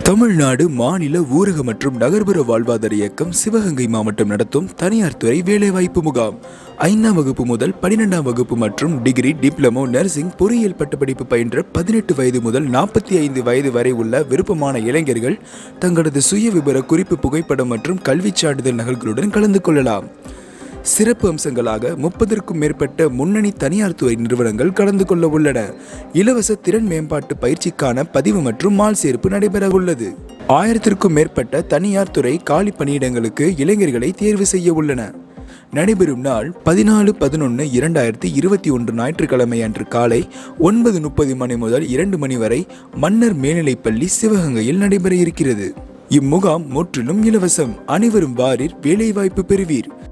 தமிழ்நாடு மாநில ஊரக மற்றும் நகர்ப்புற வாழ்வாதார இயக்கம் சிவகங்கை மாவட்டம் நடத்தும் தனியார் துறை வேலைவாய்ப்பு முகாம் ஐந்தாம் வகுப்பு முதல் பன்னிரெண்டாம் வகுப்பு மற்றும் டிகிரி டிப்ளமோ நர்சிங் பொறியியல் பட்டப்படிப்பு பயின்ற பதினெட்டு வயது முதல் நாற்பத்தி ஐந்து வயது வரை உள்ள விருப்பமான இளைஞர்கள் தங்களது சுய விபர குறிப்பு புகைப்படம் மற்றும் கல்விச் சான்றிதழ் நகல்களுடன் கலந்து கொள்ளலாம் சிறப்பு அம்சங்களாக முப்பதற்கும் மேற்பட்ட முன்னணி தனியார் துறை நிறுவனங்கள் கலந்து கொள்ள உள்ளன இலவச திறன் மேம்பாட்டு பயிற்சிக்கான பதிவு மற்றும் மால் சேர்ப்பு நடைபெற உள்ளது ஆயிரத்திற்கும் மேற்பட்ட தனியார் துறை காலி பணியிடங்களுக்கு இளைஞர்களை தேர்வு செய்ய உள்ளன நடைபெறும் நாள் பதினாலு பதினொன்று இரண்டாயிரத்தி இருபத்தி ஒன்று ஞாயிற்றுக்கிழமை அன்று காலை ஒன்பது முப்பது மணி முதல் இரண்டு மணி வரை மன்னர் மேல்நிலைப்பள்ளி சிவகங்கையில் நடைபெற இருக்கிறது இம்முகாம் முற்றிலும் இலவசம் அனைவரும் வாரீர் வேலைவாய்ப்பு பெறுவீர்